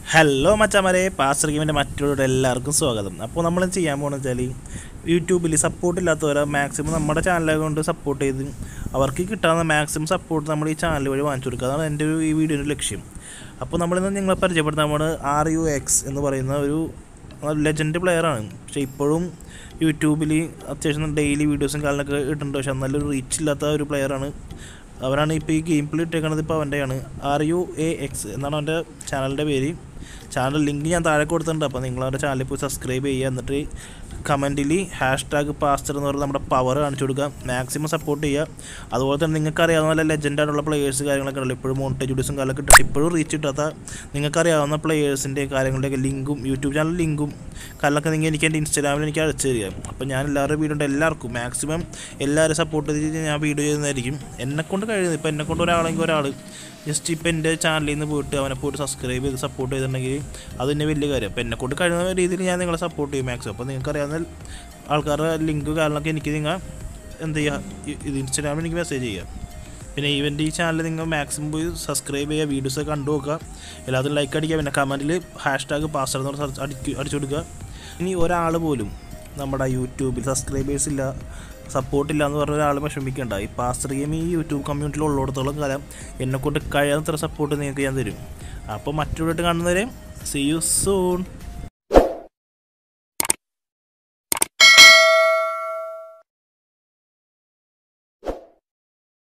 hello മച്ചാമാരെ pastor ഗെയിമിൻ്റെ മറ്റുള്ള എല്ലാവർക്കും സ്വാഗതം അപ്പോൾ നമ്മൾ ചെയ്യാൻ പോകുന്നത് വെച്ചാൽ യൂട്യൂബിൽ സപ്പോർട്ട് ഇല്ലാത്തവരെ മാക്സിമം നമ്മുടെ ചാനലെ കൊണ്ട് സപ്പോർട്ട് ചെയ്ത് അവർക്ക് കിട്ടാവുന്ന മാക്സിമം സപ്പോർട്ട് നമ്മൾ ഈ ചാനൽ വഴി വാങ്ങിച്ചു കൊടുക്കുക അതാണ് എൻ്റെ ഒരു ഈ വീഡിയോയുടെ ലക്ഷ്യം അപ്പോൾ നമ്മളിന്ന് നിങ്ങളെ പരിചയപ്പെടുത്താൻ പോകുന്നത് ആർ യു എക്സ് എന്ന് പറയുന്ന ഒരു ലെജൻഡ് പ്ലെയറാണ് പക്ഷേ ഇപ്പോഴും യൂട്യൂബിൽ അത്യാവശ്യം ഡെയിലി വീഡിയോസും കാലിനൊക്കെ ഇട്ടിട്ടുണ്ട് പക്ഷേ നല്ലൊരു റീച്ച് ഇല്ലാത്ത ഒരു പ്ലെയറാണ് അവനാണ് ഇപ്പോൾ ഈ ഗെയിം പ്ലേ ഇട്ടേക്കണത് ഇപ്പോൾ അവൻ്റെയാണ് ആർ യു എ എക്സ് എന്നാണ് അവൻ്റെ ചാനലിൻ്റെ പേര് ചാനൽ ലിങ്ക് ഞാൻ താഴെ കൊടുത്തിട്ടുണ്ട് അപ്പോൾ നിങ്ങൾ അവൻ്റെ ചാനലിൽ പോയി സബ്സ്ക്രൈബ് ചെയ്യുക എന്നിട്ട് കമൻറ്റിൽ ഹാഷ് ടാഗ് പാസ്റ്റർ എന്ന് പറയുന്ന നമ്മുടെ പവർ കാണിച്ചു കൊടുക്കുക മാക്സിമം സപ്പോർട്ട് ചെയ്യുക അതുപോലെ തന്നെ നിങ്ങൾക്ക് അറിയാവുന്ന നല്ല ലെജൻഡായിട്ടുള്ള പ്ലേയേഴ്സ് കാര്യങ്ങളൊക്കെ ഉണ്ടല്ലോ ഇപ്പോഴും മോണിറ്റേജ് വീഡിയോസും കാലൊക്കെ ഇട്ടിട്ട് ഇപ്പോഴും റീച്ച് കിട്ടാത്ത നിങ്ങൾക്കറിയാവുന്ന പ്ലേയേഴ്സിൻ്റെ കാര്യങ്ങളുടെയൊക്കെ ലിങ്കും യൂട്യൂബ് ചാനൽ ലിങ്കും കാലൊക്കെ നിങ്ങൾ എനിക്ക് എൻ്റെ ഇൻസ്റ്റാഗ്രാമിൽ എനിക്ക് അയച്ചു തരിക അപ്പോൾ ഞാൻ എല്ലാവരുടെ വീഡിയോ ഉണ്ട് എല്ലാവർക്കും മാക്സിമം എല്ലാവരും സപ്പോർട്ട് ചെയ്ത് ഞാൻ വീഡിയോ ചെയ്യുന്നതായിരിക്കും എന്നെക്കൊണ്ട് കഴിയുന്നത് ഇപ്പോൾ എന്നെക്കൊണ്ട് ഒരാളെങ്കിൽ ഒരാൾ ജസ്റ്റ് ഇപ്പോൾ എൻ്റെ ചാനലിൽ നിന്ന് പോയിട്ട് അവനെ പോയിട്ട് സബ്സ്ക്രൈബ് ചെയ്ത് സപ്പോർട്ട് ചെയ്തിട്ടുണ്ടെങ്കിൽ അത് തന്നെ വലിയ കാര്യം അപ്പോൾ എന്നെക്കൊണ്ട് കഴിയുന്ന രീതിയിൽ ഞാൻ നിങ്ങളെ സപ്പോർട്ട് ചെയ്യും മാക്സിമം അപ്പോൾ നിങ്ങൾക്കറിയാവുന്ന ആൾക്കാരുടെ ലിങ്ക് കാരണമൊക്കെ എനിക്ക് നിങ്ങൾ എന്ത് ചെയ്യുക ഇ- ഇത് ഇൻസ്റ്റാഗ്രാമിൽ എനിക്ക് മെസ്സേജ് ചെയ്യുക പിന്നെ ഈവൻ്റെ ഈ ചാനൽ നിങ്ങൾ മാക്സിമം പോയി സബ്സ്ക്രൈബ് ചെയ്യുക വീഡിയോസ് കണ്ടു നോക്കുക എല്ലാത്തിനും ലൈക്ക് അടിക്കുക പിന്നെ കമൻറ്റിൽ ഹാഷ് ടാഗ് പാസ്റ്റർ എന്ന് പറഞ്ഞ് അടിക്കുക അടിച്ചു കൊടുക്കുക ഇനി ഒരാൾ പോലും നമ്മുടെ യൂട്യൂബിൽ സബ്സ്ക്രൈബേഴ്സ് ഇല്ല സപ്പോർട്ടില്ല എന്ന് പറഞ്ഞ ഒരാൾ വിഷമിക്കേണ്ട ഈ പാസ്റ്റർ ഗെയിം ഈ യൂട്യൂബ് കമ്മ്യൂണിറ്റിയിൽ ഉള്ളിടത്തോളം കാലം എന്നെക്കൊണ്ട് കഴിയാത്തത്ര സപ്പോർട്ട് നിങ്ങൾക്ക് ഞാൻ തരും അപ്പോൾ മറ്റൊരു കാണുന്നവരെ സി യു സൂൺ